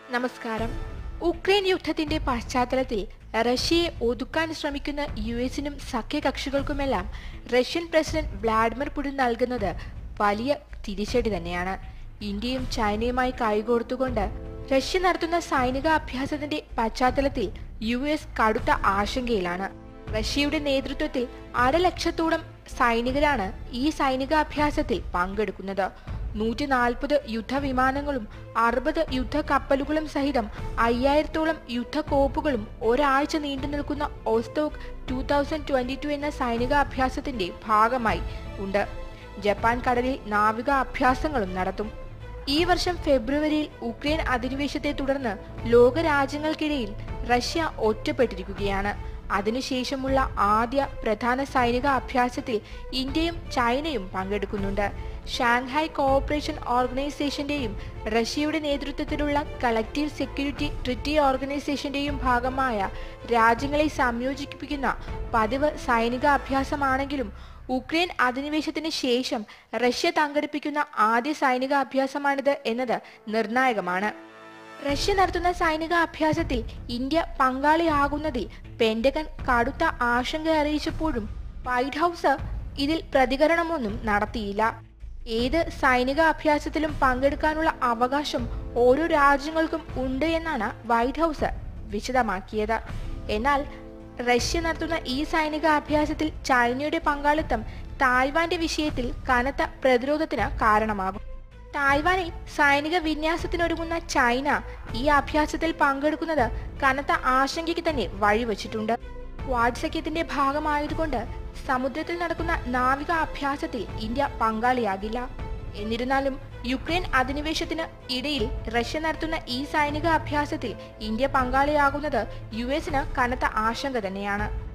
നമസ്കാരം ഉക്രൈൻ യുദ്ധത്തിന്റെ പശ്ചാത്തലത്തിൽ റഷ്യയെ ഒതുക്കാൻ ശ്രമിക്കുന്ന യു എസിനും സഖ്യകക്ഷികൾക്കുമെല്ലാം റഷ്യൻ പ്രസിഡന്റ് വ്ളാഡിമിർ പുടിൻ നൽകുന്നത് വലിയ തിരിച്ചടി തന്നെയാണ് ഇന്ത്യയും ചൈനയുമായി കൈകോർത്തുകൊണ്ട് റഷ്യ നടത്തുന്ന സൈനിക അഭ്യാസത്തിന്റെ പശ്ചാത്തലത്തിൽ യു എസ് കടുത്ത ആശങ്കയിലാണ് റഷ്യയുടെ നേതൃത്വത്തിൽ അരലക്ഷത്തോളം സൈനികരാണ് ഈ സൈനികാഭ്യാസത്തിൽ പങ്കെടുക്കുന്നത് നൂറ്റി നാൽപ്പത് യുദ്ധവിമാനങ്ങളും അറുപത് യുദ്ധക്കപ്പലുകളും സഹിതം അയ്യായിരത്തോളം യുദ്ധക്കോപ്പുകളും ഒരാഴ്ച നീണ്ടു നിൽക്കുന്ന Vostok two thousand twenty two എന്ന സൈനിക അഭ്യാസത്തിന്റെ ഭാഗമായി ഉണ്ട് ജപ്പാൻ കടലിൽ നാവിക അഭ്യാസങ്ങളും നടത്തും ഈ വർഷം ഫെബ്രുവരിയിൽ ഉക്രൈൻ അധിനിവേശത്തെ തുടർന്ന് ലോകരാജ്യങ്ങൾക്കിടയിൽ റഷ്യ ഒറ്റപ്പെട്ടിരിക്കുകയാണ് അതിനുശേഷമുള്ള ആദ്യ പ്രധാന സൈനിക അഭ്യാസത്തിൽ ഇന്ത്യയും ചൈനയും പങ്കെടുക്കുന്നുണ്ട് ഷാങ്ഹായ് കോഓപ്പറേഷൻ ഓർഗനൈസേഷന്റെയും റഷ്യയുടെ നേതൃത്വത്തിലുള്ള കളക്റ്റീവ് സെക്യൂരിറ്റി ട്രിറ്റി ഓർഗനൈസേഷന്റെയും ഭാഗമായ രാജ്യങ്ങളെ സംയോജിപ്പിക്കുന്ന പതിവ് സൈനിക അഭ്യാസമാണെങ്കിലും ഉക്രൈൻ അധിനിവേശത്തിന് ശേഷം റഷ്യ സംഘടിപ്പിക്കുന്ന ആദ്യ സൈനിക അഭ്യാസമാണിത് എന്നത് നിർണായകമാണ് റഷ്യ നടത്തുന്ന സൈനിക അഭ്യാസത്തിൽ ഇന്ത്യ പങ്കാളിയാകുന്നതിൽ പെന്റഗൺ കടുത്ത ആശങ്ക അറിയിച്ചപ്പോഴും വൈറ്റ് ഹൗസ് ഇതിൽ പ്രതികരണമൊന്നും നടത്തിയില്ല ഏത് സൈനിക അഭ്യാസത്തിലും പങ്കെടുക്കാനുള്ള അവകാശം ഓരോ രാജ്യങ്ങൾക്കും ഉണ്ട് എന്നാണ് വൈറ്റ് ഹൗസ് വിശദമാക്കിയത് എന്നാൽ റഷ്യ നടത്തുന്ന ഈ സൈനിക അഭ്യാസത്തിൽ ചൈനയുടെ പങ്കാളിത്തം തായ്വാന്റെ വിഷയത്തിൽ കനത്ത പ്രതിരോധത്തിന് കാരണമാകും തായ്വാനിൽ സൈനിക വിന്യാസത്തിനൊരുങ്ങുന്ന ചൈന ഈ അഭ്യാസത്തിൽ പങ്കെടുക്കുന്നത് കനത്ത ആശങ്കയ്ക്ക് തന്നെ വഴിവെച്ചിട്ടുണ്ട് ക്വാഡ് സഖ്യത്തിന്റെ ഭാഗമായതുകൊണ്ട് സമുദ്രത്തിൽ നടക്കുന്ന നാവിക അഭ്യാസത്തിൽ ഇന്ത്യ പങ്കാളിയാകില്ല എന്നിരുന്നാലും യുക്രൈൻ അധിനിവേശത്തിന് ഇടയിൽ റഷ്യ നടത്തുന്ന ഈ സൈനിക അഭ്യാസത്തിൽ ഇന്ത്യ പങ്കാളിയാകുന്നത് യു എസിന് കനത്ത ആശങ്ക തന്നെയാണ്